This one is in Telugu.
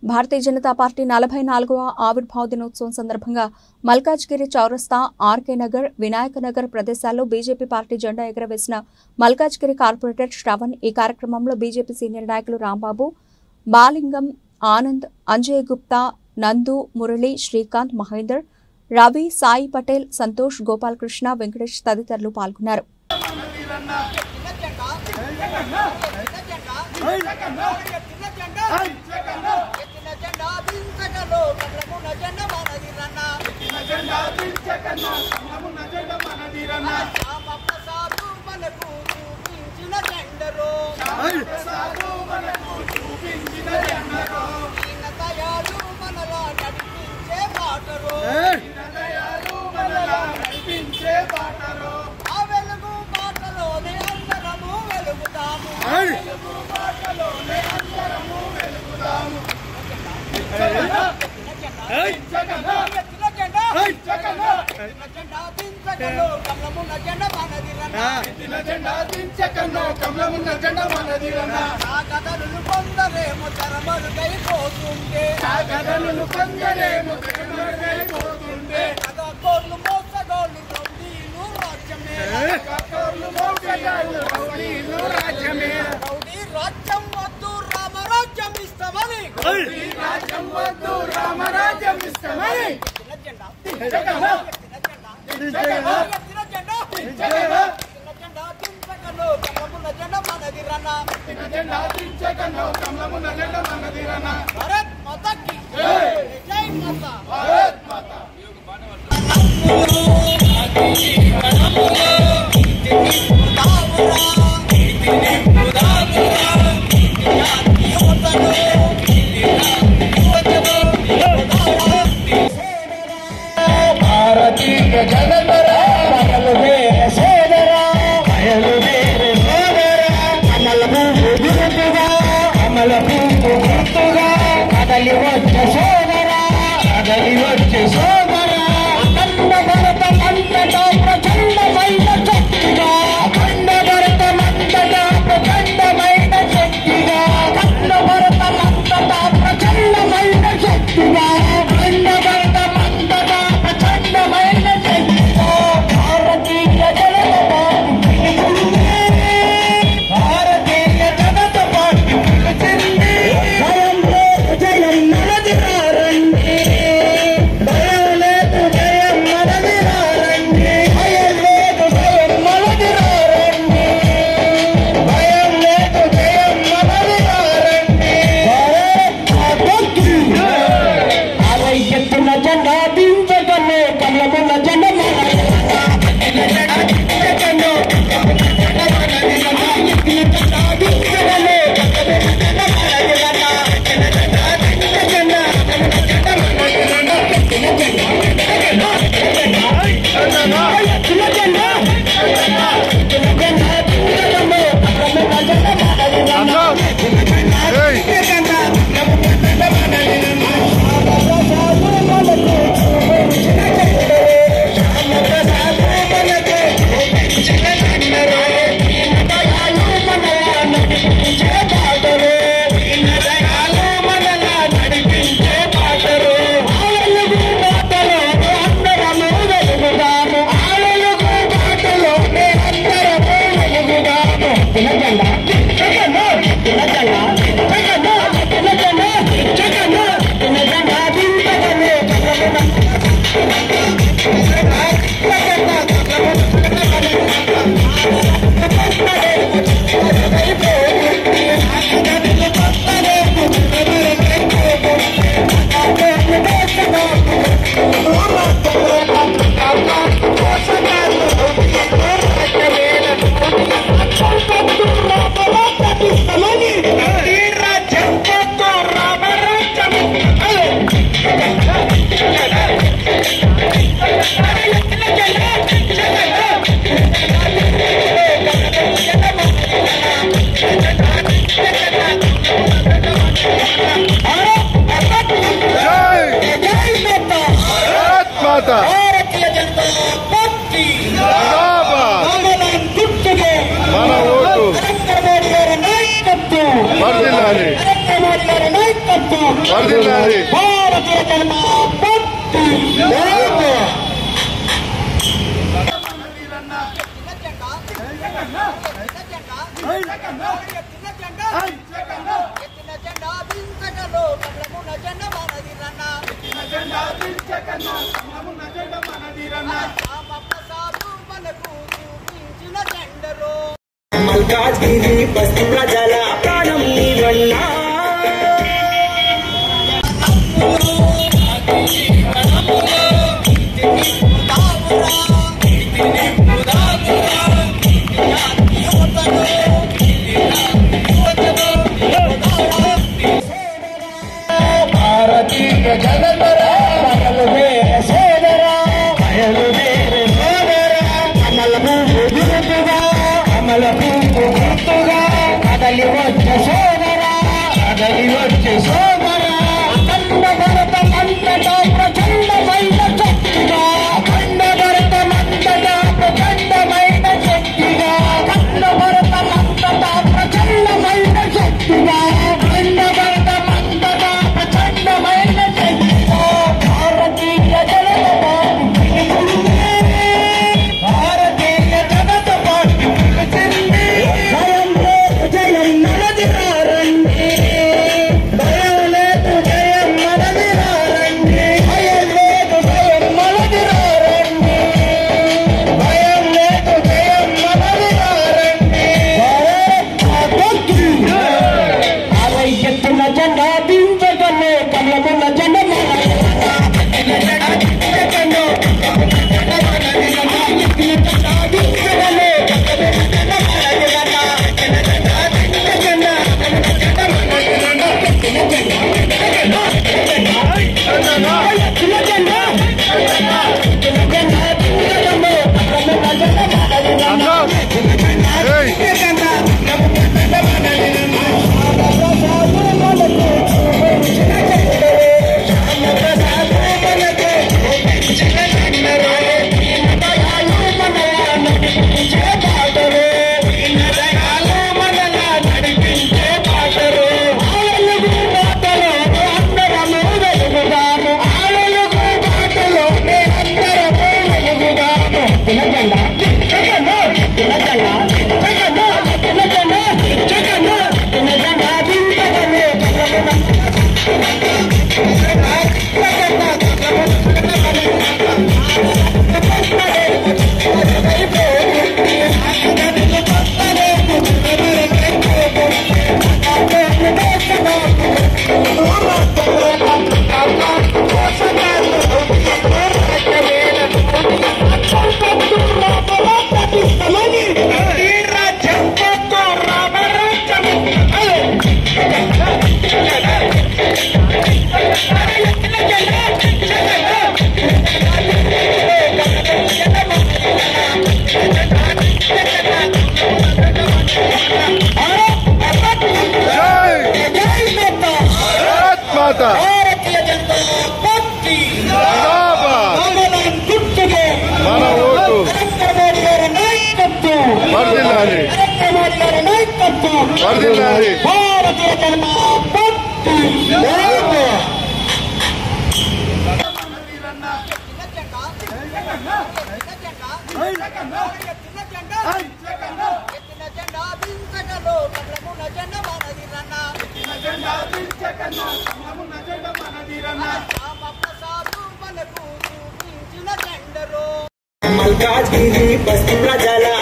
భారతీయ జనతా పార్టీ నలభై నాలుగవ ఆవిర్భావ దినోత్సవం సందర్భంగా మల్కాజ్గిరి చౌరస్తా ఆర్కే నగర్ వినాయక నగర్ ప్రదేశాల్లో బీజేపీ పార్టీ జెండా ఎగురవేసిన మల్కాజ్గిరి కార్పొరేటర్ శ్రవణ్ ఈ కార్యక్రమంలో బీజేపీ సీనియర్ నాయకులు రాంబాబు బాలింగం ఆనంద్ అంజయ్ గుప్తా నందు మురళి శ్రీకాంత్ మహేందర్ రవి సాయి పటేల్ సంతోష్ గోపాలకృష్ణ వెంకటేష్ తదితరులు పాల్గొన్నారు ఆ వెలుగు బాటలోనే అందరము వెలుగుతాము కొందరేమో తెరమరుగైపోతుంటే కోళ్ళు మోసగోళ్ళు రౌడీలు రాజ్యమే రౌడీ రాజ్యం వద్దు రామరాజ్యం ఇస్తామని రాజ్యం వద్దు రామరాజ్యం ఇస్తామని జెండా జగన్ జెండా జెండా జెండా దించగలు కమలమున జెండా మనది రన్న జెండా దించకన్నో కమలమున జెండా మనదిరన భారత్ మాతకి జై మాతా భారత్ మాతా భారతీయ జనతరా అమలు వేరే సోదరా అయలు వేరే సోదరా అమలు గుర్తుగా అమలు గుర్తుగా వర్ధిల్లాలి. భారతీయ జనతా పార్టీ లేదు. మల్కాజ్గిరి బస్తి ప్రజల ప్రాణం నీవన్నా భారతీయ జనతరా బయలుదేరే సోదరా బయలుదేరే సోదరా అమల పువ్వు గుర్తుగా అమల పువ్వు గుర్తుగా కదలి వచ్చే సోదరా కదలి వచ్చే సోదరా అఖండ భరతమంతటా ప్రచండమైన శక్తిగా అఖండ భరతమంతటా ప్రచండమైన శక్తిగా అఖండ భరతమంతటా ప్రచండమైన శక్తిగా అఖండ భరతమంతటా ప్రచండమైన శక్తిగా భారతీయ జనతా పార్టీ భారతీయ జనతా పార్టీ పిలిచింది జయం లేదు జయం మనది రండి భయం లేదు జయం మనది రండి భయం లేదు జయం మనది రండి భయం లేదు జయం మనది రండి భారత్ మాతకి అరవై ఎత్తున జెండా దించగలే కళ్ళమున్న జెండా భారత్ మాత భారతీయ జనతా పార్టీ జిందాబాద్. కమలం గుర్తుకు మన ఓటు నరేంద్ర మోడీ గారి నాయకత్వం వర్ధిల్లాలి. నరేంద్ర మోడీ గారి నాయకత్వం వర్ధిల్లాలి. భారతీయ జనతా పార్టీ లేదు. మల్కాజ్గిరి బస్తి ప్రజల